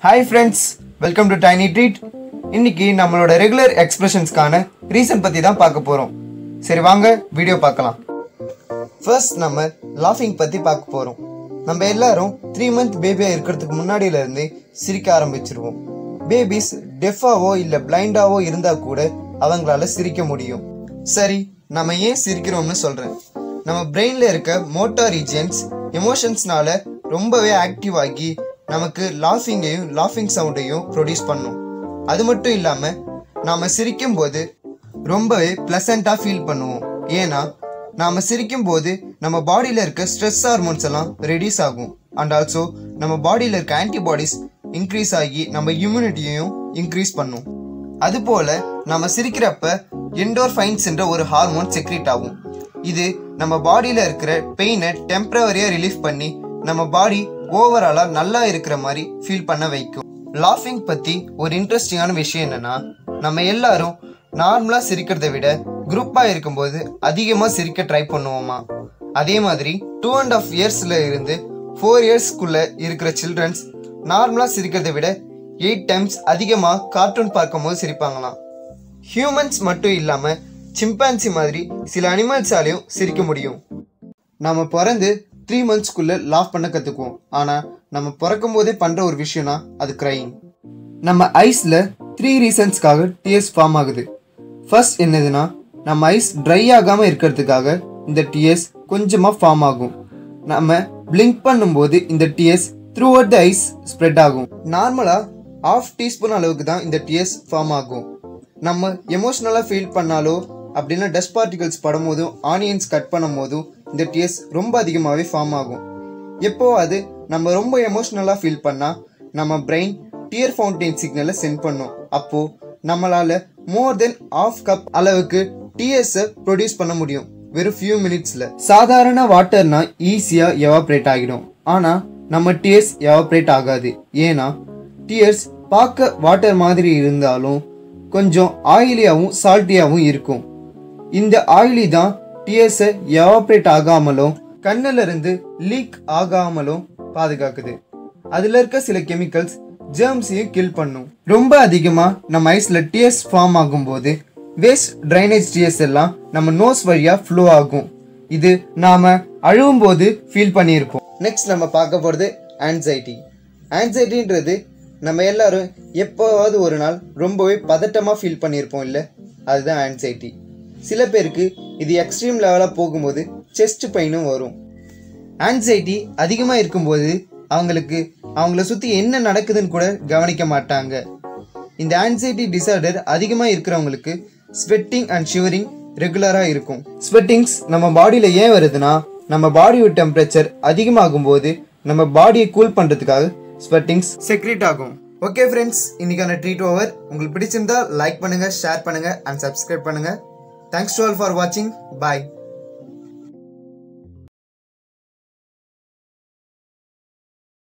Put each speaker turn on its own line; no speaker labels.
hi friends welcome to tiny treat இன்னைக்கு நம்மளோட regular எக்ஸ்பிரஷன்ஸ்க்கான reason பற்றி தான் பார்க்க போகிறோம் சரி வாங்க வீடியோ பார்க்கலாம் ஃபர்ஸ்ட் நம்ம லாஃபிங் பற்றி பார்க்க போகிறோம் நம்ம எல்லாரும் த்ரீ மந்த் பேபியாக இருக்கிறதுக்கு முன்னாடியில இருந்தே சிரிக்க ஆரம்பிச்சிருவோம் பேபிஸ் டெஃபாவோ இல்லை பிளைண்டாவோ இருந்தால் கூட அவங்களால சிரிக்க முடியும் சரி நம்ம ஏன் சிரிக்கிறோம்னு சொல்கிறேன் நம்ம பிரெயினில் இருக்க மோட்டார் ரீஜியன்ஸ் எமோஷன்ஸ்னால ரொம்பவே ஆக்டிவ் ஆகி நமக்கு லாஃபிங்கையும் லாஃபிங் சவுண்டையும் ப்ரொடியூஸ் பண்ணும் அது மட்டும் இல்லாமல் நாம் சிரிக்கும் போது ரொம்பவே ப்ளசண்ட்டாக ஃபீல் பண்ணுவோம் ஏன்னா நாம் சிரிக்கும் போது நம்ம பாடியில் இருக்க ஸ்ட்ரெஸ் ஹார்மோன்ஸ் எல்லாம் ரெடியூஸ் ஆகும் அண்ட் ஆல்சோ நம்ம பாடியில் இருக்க ஆன்டிபாடிஸ் இன்க்ரீஸ் ஆகி நம்ம இம்யூனிட்டியையும் இன்க்ரீஸ் பண்ணும் அதுபோல நம்ம சிரிக்கிறப்ப என்டோர்ஃபைன்ஸ் என்ற ஒரு ஹார்மோன் செக்ரேட் ஆகும் இது நம்ம பாடியில் இருக்கிற பெயினை டெம்பரவரியாக ரிலீஃப் பண்ணி நம்ம பாடி ஓவராலாக நல்லா இருக்கிற மாதிரி ஃபீல் பண்ண வைக்கும் லாஃபிங் பற்றி ஒரு இன்ட்ரெஸ்டிங்கான விஷயம் என்னன்னா நம்ம எல்லாரும் நார்மலாக சிரிக்கிறதை விட குரூப்பாக இருக்கும்போது அதிகமாக சிரிக்க ட்ரை பண்ணுவோமா அதே மாதிரி டூ அண்ட் ஆஃப் இயர்ஸில் இருந்து ஃபோர் இயர்ஸ்க்குள்ளே இருக்கிற சில்ட்ரன்ஸ் நார்மலாக சிரிக்கிறதை விட எயிட் டைம்ஸ் அதிகமாக கார்ட்டூன் பார்க்கும்போது சிரிப்பாங்களாம் ஹியூமன்ஸ் மட்டும் இல்லாமல் சிம்பான்சி மாதிரி சில அனிமல்ஸாலையும் சிரிக்க முடியும் நம்ம பிறந்து த்ரீ மந்த்ஸ்க்குள்ளே லாஃப் பண்ண கற்றுக்குவோம் ஆனால் நம்ம பிறக்கும் போதே பண்ணுற ஒரு விஷயம்னா அது க்ரைங் நம்ம ஐஸில் த்ரீ ரீசன்ஸ்க்காக டிஎஸ் ஃபார்ம் ஆகுது ஃபர்ஸ்ட் என்னதுன்னா நம்ம ஐஸ் ட்ரை ஆகாமல் இருக்கிறதுக்காக இந்த டிஎஸ் கொஞ்சமாக ஃபார்ம் ஆகும் நம்ம பிளிங்க் பண்ணும்போது இந்த tears through out the eyes spread ஆகும் நார்மலாக ஆஃப் டீஸ்பூன் அளவுக்கு தான் இந்த டிஎஸ் ஃபார்ம் ஆகும் நம்ம எமோஷ்னலாக ஃபீல் பண்ணாலோ அப்படின்னா டஸ்ட் பார்ட்டிகல்ஸ் படும் போதும் ஆனியன்ஸ் கட் பண்ணும் போதும் இந்த டிஎஸ் ரொம்ப அதிகமாகவே ஃபார்ம் ஆகும் எப்போ அது நம்ம ரொம்ப எமோஷ்னலாக ஃபீல் பண்ணால் நம்ம பிரெயின் டியர் ஃபவுண்டைன் சிக்னலை சென்ட் பண்ணும் அப்போது நம்மளால் மோர் தென் ஆஃப் கப் அளவுக்கு டிஎஸை ப்ரொடியூஸ் பண்ண முடியும் வெறும் ஃபியூ மினிட்ஸில் சாதாரண வாட்டர்னா ஈஸியாக எவாப்ரேட் ஆகிடும் ஆனால் நம்ம டியர்ஸ் எவாப்ரேட் ஆகாது ஏன்னா டியர்ஸ் பார்க்க வாட்டர் மாதிரி இருந்தாலும் கொஞ்சம் ஆயிலியாகவும் சால்ட்டியாகவும் இருக்கும் இந்த ஆயிலி தான் டியர்ஸை எவாப்ரேட் ஆகாமலும் கண்ணில் இருந்து லீக் ஆகாமலும் பாதுகாக்குது அதில் இருக்க சில கெமிக்கல்ஸ் ஜெர்ம்ஸையும் கில் பண்ணும் ரொம்ப அதிகமாக நம்ம ஐஸில் டியர்ஸ் ஃபார்ம் ஆகும்போது வேஸ்ட் ட்ரைனேஜ் டியர்ஸ் எல்லாம் நம்ம நோஸ் வழியாக ஃப்ளோ ஆகும் இது நாம் அழுவும் போது ஃபீல் பண்ணியிருப்போம் நெக்ஸ்ட் நம்ம பார்க்க போகிறது ஆன்சைட்டி ஆன்சைட்டின்றது நம்ம எல்லாரும் எப்போவாவது ஒரு நாள் ரொம்பவே பதட்டமாக ஃபீல் பண்ணியிருப்போம் இல்லை அதுதான் ஆன்சைட்டி சில பேருக்கு இது எக்ஸ்ட்ரீம் லெவலாக போகும்போது செஸ்ட் பெயினும் வரும் ஆன்சைட்டி அதிகமாக இருக்கும்போது அவங்களுக்கு அவங்கள சுற்றி என்ன நடக்குதுன்னு கூட கவனிக்க மாட்டாங்க இந்த ஆன்சைட்டி டிசார்டர் அதிகமாக இருக்கிறவங்களுக்கு ஸ்வெட்டிங் அண்ட் ஷிவரிங் ரெகுலராக இருக்கும் ஸ்வெட்டிங்ஸ் நம்ம பாடியில் ஏன் வருதுன்னா நம்ம பாடியோட டெம்பரேச்சர் அதிகமாகும் போது நம்ம பாடியை கூல் பண்ணுறதுக்காக ஸ்வெட்டிங்ஸ் செக்ரேட் ஆகும் ஓகே ஃப்ரெண்ட்ஸ் இன்னைக்கான ட்ரீட் ஓவர் உங்களுக்கு பிடிச்சிருந்தா லைக் பண்ணுங்க ஷேர் பண்ணுங்க அண்ட் சப்ஸ்கிரைப் பண்ணுங்க தேங்க்ஸ் டு ஆல் ஃபார் வாட்சிங் பாய்